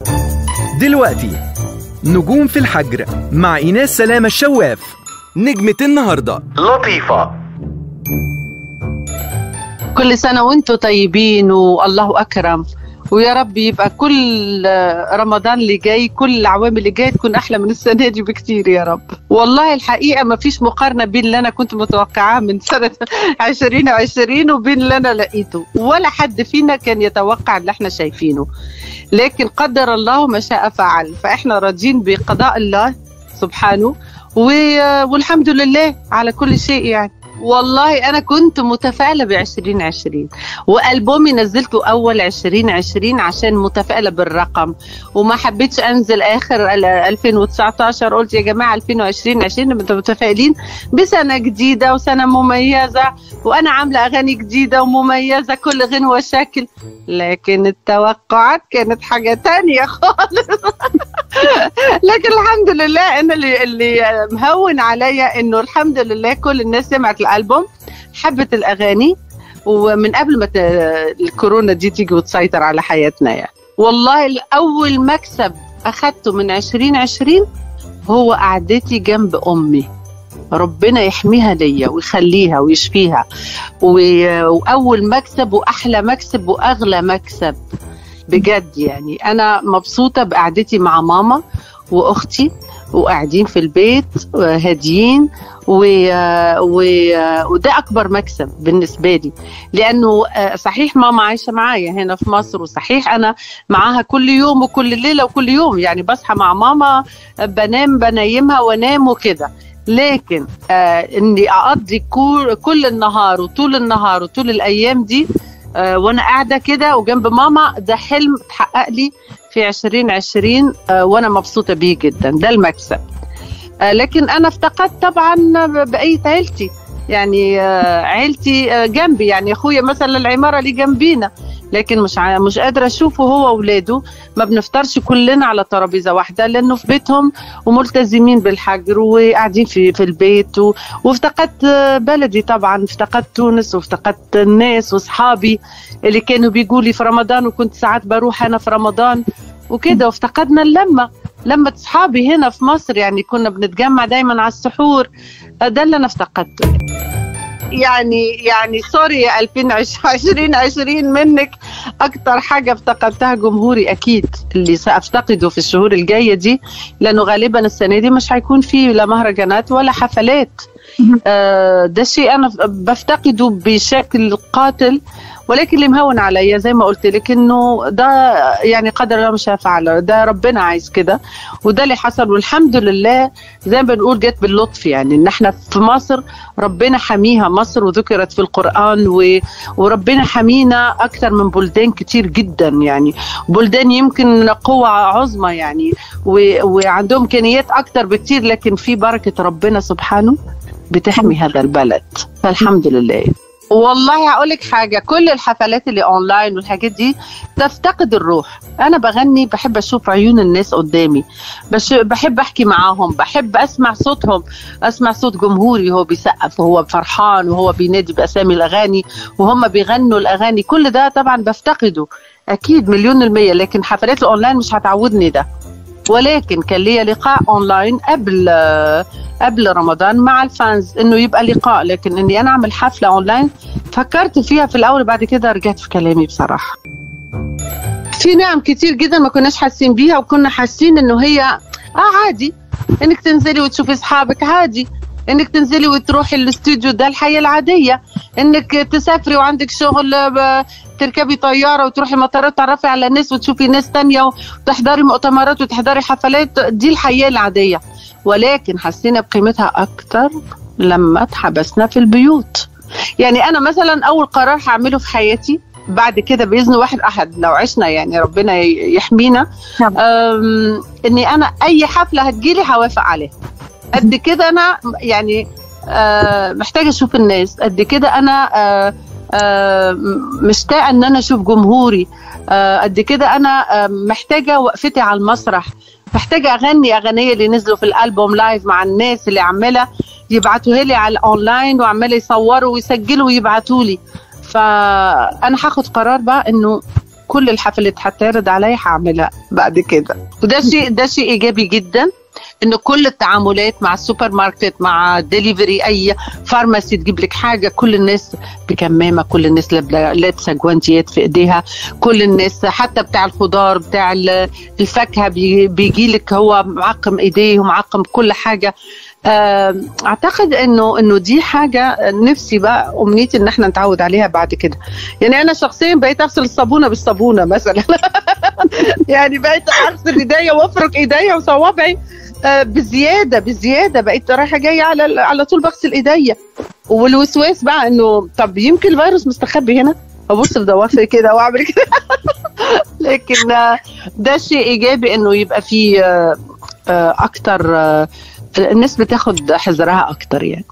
دلوقتي نجوم في الحجر مع إيناس سلامة الشواف نجمة النهاردة لطيفة كل سنة وانتم طيبين والله أكرم ويا رب يبقى كل رمضان اللي جاي كل الأعوام اللي جاية تكون أحلى من السنة دي بكتير يا رب والله الحقيقة ما فيش مقارنة بين اللي أنا كنت متوقعاه من سنة 2020 وبين اللي أنا لقيته ولا حد فينا كان يتوقع اللي احنا شايفينه لكن قدر الله ما شاء فعل فإحنا راضيين بقضاء الله سبحانه والحمد لله على كل شيء يعني والله انا كنت متفائله ب 2020 والبومي نزلته اول 2020 عشان متفائله بالرقم وما حبيتش انزل اخر 2019 قلت يا جماعه 2020 20 انتوا متفائلين بسنه جديده وسنه مميزه وانا عامله اغاني جديده ومميزه كل غنوه شكل لكن التوقعات كانت حاجه تانية خالص لكن الحمد لله ان اللي اللي مهون عليا انه الحمد لله كل الناس سمعت الالبوم حبت الاغاني ومن قبل ما الكورونا دي تيجي وتسيطر على حياتنا يعني والله الاول مكسب اخدته من 2020 هو قعدتي جنب امي ربنا يحميها ليا ويخليها ويشفيها واول مكسب واحلى مكسب واغلى مكسب بجد يعني انا مبسوطه بقعدتي مع ماما واختي وقاعدين في البيت هاديين و... و... وده اكبر مكسب بالنسبه لي لانه صحيح ماما عايشه معايا هنا في مصر وصحيح انا معاها كل يوم وكل ليله وكل يوم يعني بصحى مع ماما بنام بنيمها وانام وكده لكن آه اني اقضي كل, كل النهار وطول النهار وطول الايام دي آه وانا قاعده كده وجنب ماما ده حلم اتحقق لي في 2020 آه وانا مبسوطه بيه جدا ده المكسب آه لكن انا افتقدت طبعا بقيه عيلتي يعني آه عيلتي آه جنبي يعني اخويا مثلا العماره اللي جنبينا لكن مش مش قادره اشوفه هو واولاده ما بنفطرش كلنا على ترابيزه واحده لانه في بيتهم وملتزمين بالحجر وقاعدين في في البيت و... وافتقدت بلدي طبعا افتقدت تونس وافتقدت الناس واصحابي اللي كانوا بيجوا لي في رمضان وكنت ساعات بروح انا في رمضان وكده وافتقدنا اللمه لمة اصحابي هنا في مصر يعني كنا بنتجمع دايما على السحور ده اللي انا افتقدته يعني يعني سوري 2020 20 منك اكتر حاجه افتقدتها جمهوري اكيد اللي سافتقده في الشهور الجايه دي لانه غالبا السنه دي مش هيكون فيه لا مهرجانات ولا حفلات آه ده شيء انا بفتقده بشكل قاتل ولكن اللي مهون عليا زي ما قلت لك انه ده يعني قدر الله مش هفعله ده ربنا عايز كده وده اللي حصل والحمد لله زي ما بنقول جت باللطف يعني ان احنا في مصر ربنا حميها مصر وذكرت في القران و... وربنا حمينا اكثر من بلدان كتير جدا يعني بلدان يمكن قوة عظمى يعني و... وعندهم امكانيات اكثر بكتير لكن في بركه ربنا سبحانه بتحمي هذا البلد فالحمد لله والله هقول لك حاجه كل الحفلات اللي اونلاين والحاجات دي تفتقد الروح انا بغني بحب اشوف عيون الناس قدامي بش بحب احكي معاهم بحب اسمع صوتهم اسمع صوت جمهوري وهو بيسقف وهو فرحان وهو بينادي باسامي الاغاني وهم بيغنوا الاغاني كل ده طبعا بفتقده اكيد مليون المية لكن حفلات الاونلاين مش هتعودني ده ولكن كان ليا لقاء اونلاين قبل قبل رمضان مع الفانز انه يبقى لقاء لكن اني انا اعمل حفله اونلاين فكرت فيها في الاول بعد كده رجعت في كلامي بصراحه في نعم كتير جدا ما كناش حاسين بيها وكنا حاسين انه هي اه عادي انك تنزلي وتشوفي اصحابك عادي انك تنزلي وتروحي الاستوديو ده الحياه العاديه انك تسافري وعندك شغل تركبي طياره وتروحي مطارات تعرفي على ناس وتشوفي ناس تانية وتحضري مؤتمرات وتحضري حفلات دي الحياه العاديه ولكن حسينا بقيمتها اكتر لما اتحبسنا في البيوت يعني انا مثلا اول قرار هعمله في حياتي بعد كده باذن واحد احد لو عشنا يعني ربنا يحمينا اني انا اي حفله هتجيلي هوافق عليها قد كده انا يعني آه محتاجه اشوف الناس قد كده انا آه آه مشتاقه ان انا اشوف جمهوري قد كده انا محتاجه وقفتي على المسرح محتاجه اغني اغنيه اللي نزلوا في الالبوم لايف مع الناس اللي عماله يبعتوها لي على الاونلاين وعماله يصوروا ويسجلوا ويبعتوا لي فانا هاخد قرار بقى انه كل الحفلات هتعرض عليا هعملها بعد كده وده شيء ده شيء ايجابي جدا انه كل التعاملات مع السوبر ماركت مع ديليفري اي فارماسي تجيب لك حاجه كل الناس بكمامه كل الناس لابسه جوانتيات في ايديها كل الناس حتى بتاع الخضار بتاع الفاكهه بيجي لك هو معقم ايديه ومعقم كل حاجه اعتقد انه انه دي حاجه نفسي بقى امنيتي ان احنا نتعود عليها بعد كده يعني انا شخصيا بقيت اغسل الصابونه بالصابونه مثلا يعني بقيت اغسل ايديا وافرك ايديا وصوابعي بزياده بزياده بقيت رايحه جايه على على طول بغسل ايديا والوسواس بقى انه طب يمكن الفيروس مستخبي هنا ابص في ضوافري كده واعمل كده لكن ده شيء ايجابي انه يبقى في اكتر الناس بتاخد حذرها اكتر يعني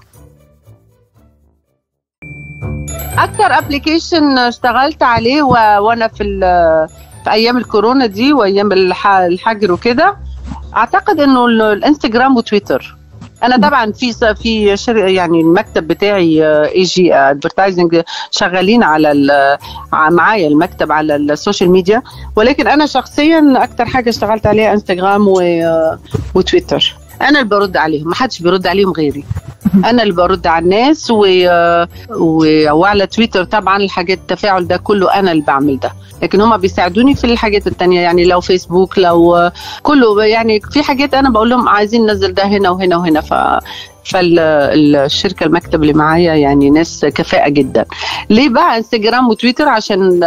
اكتر ابلكيشن اشتغلت عليه و... وانا في ال... في ايام الكورونا دي وايام الح... الحجر وكده اعتقد انه الانستجرام وتويتر انا طبعا في في شر... يعني المكتب بتاعي اي جي ادفرتايزنج شغالين على معايا المكتب على السوشيال ميديا ولكن انا شخصيا اكتر حاجه اشتغلت عليها انستغرام و... وتويتر انا اللي برد عليهم ما حدش بيرد عليهم غيري انا اللي برد على الناس و... و... وعلى تويتر طبعا الحاجات التفاعل ده كله انا اللي بعمل ده لكن هم بيساعدوني في الحاجات التانية يعني لو فيسبوك لو كله يعني في حاجات انا بقول لهم عايزين ننزل ده هنا وهنا وهنا ف فالشركه المكتب اللي معايا يعني ناس كفاءه جدا ليه بقى انستجرام وتويتر عشان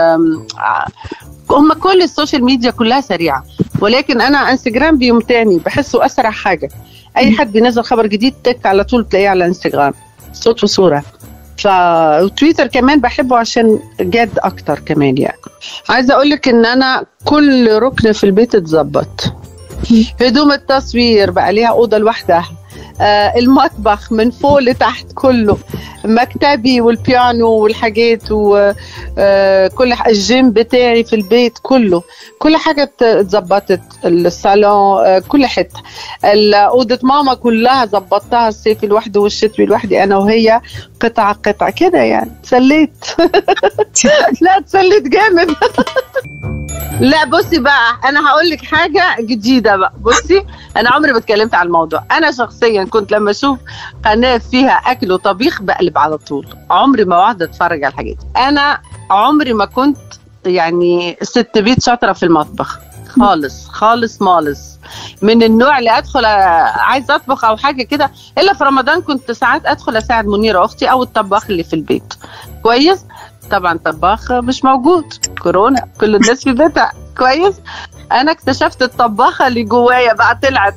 هم كل السوشيال ميديا كلها سريعه ولكن انا انستجرام بيمتعني بحسه اسرع حاجه اي حد بينزل خبر جديد تك على طول تلاقيه على انستجرام صوت وصوره فتويتر كمان بحبه عشان جاد اكتر كمان يعني عايزه اقول لك ان انا كل ركن في البيت اتظبط هدوم التصوير بقى ليها اوضه لوحدها آه المطبخ من فوق لتحت كله مكتبي والبيانو والحاجات وكل آه الجيم بتاعي في البيت كله كل حاجة اتظبطت الصالون آه كل حتة أوضة ماما كلها ظبطتها الصيفي لوحده والشتوي لوحدي أنا وهي قطعة قطعة كده يعني تسليت لا تسليت جامد لا بصي بقى انا هقول لك حاجه جديده بقى بصي انا عمري ما اتكلمت عن الموضوع انا شخصيا كنت لما اشوف قناه فيها اكل وطبيخ بقلب على طول عمري ما اقعد اتفرج على الحاجات انا عمري ما كنت يعني ست بيت شاطره في المطبخ خالص خالص مالص من النوع اللي ادخل عايز اطبخ او حاجه كده الا في رمضان كنت ساعات ادخل اساعد منيره اختي او الطباخ اللي في البيت كويس طبعا طباخ مش موجود كورونا كل الناس في بيتها كويس انا اكتشفت الطباخه اللي جوايا بقى طلعت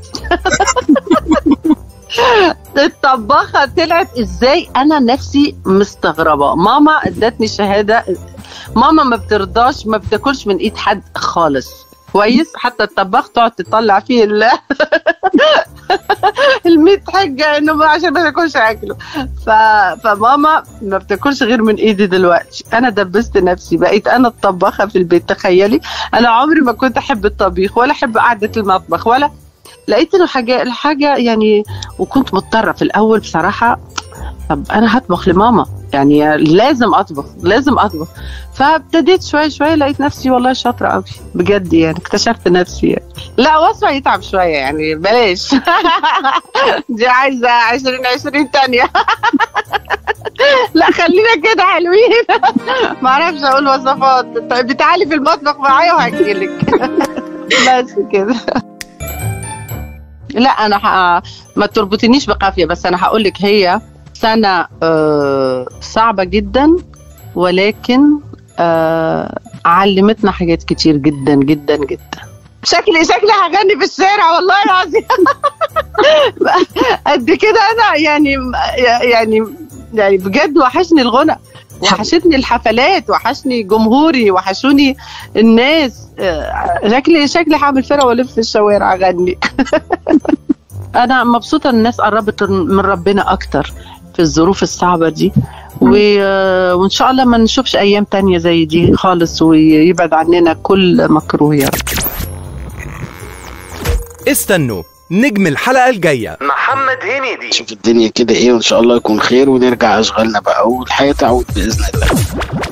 الطباخه طلعت ازاي انا نفسي مستغربه ماما ادتني شهاده ماما ما بترضاش ما بتاكلش من ايد حد خالص كويس حتى الطباخ تقعد تطلع فيه ال الميت حجه انه عشان ما تاكلش اكله ف... فماما ما بتاكلش غير من ايدي دلوقتي انا دبست نفسي بقيت انا الطباخه في البيت تخيلي انا عمري ما كنت احب الطبيخ ولا احب قعده المطبخ ولا لقيت انه حاجه الحاجه يعني وكنت مضطره في الاول بصراحه طب انا هطبخ لماما يعني لازم اطبخ لازم اطبخ فابتديت شوي شوي لقيت نفسي والله شاطره قوي بجد يعني اكتشفت نفسي يعني. لا وصفه يتعب شويه يعني بلاش دي عايزه 20 20 تانية لا خلينا كده حلوين ما اعرفش اقول وصفات طيب تعالي في المطبخ معايا وهحكي لك بس كده لا انا ح... ما تربطنيش بقافيه بس انا هقول لك هي سنة آه صعبة جدا ولكن آه علمتنا حاجات كتير جدا جدا جدا شكلي شكلي هغني في الشارع والله العظيم قد كده انا يعني يعني يعني بجد وحشني الغنى وحشتني الحفلات وحشني جمهوري وحشوني الناس شكلي شكلي هعمل فرقه والف في الشوارع اغني انا مبسوطه ان الناس قربت من ربنا اكتر في الظروف الصعبة دي و... وإن شاء الله ما نشوفش أيام تانية زي دي خالص ويبعد عننا كل مكروه يا رب استنوا نجم الحلقة الجاية محمد هنيدي شوف الدنيا كده ايه وان شاء الله يكون خير ونرجع اشغالنا بقى والحياة تعود بإذن الله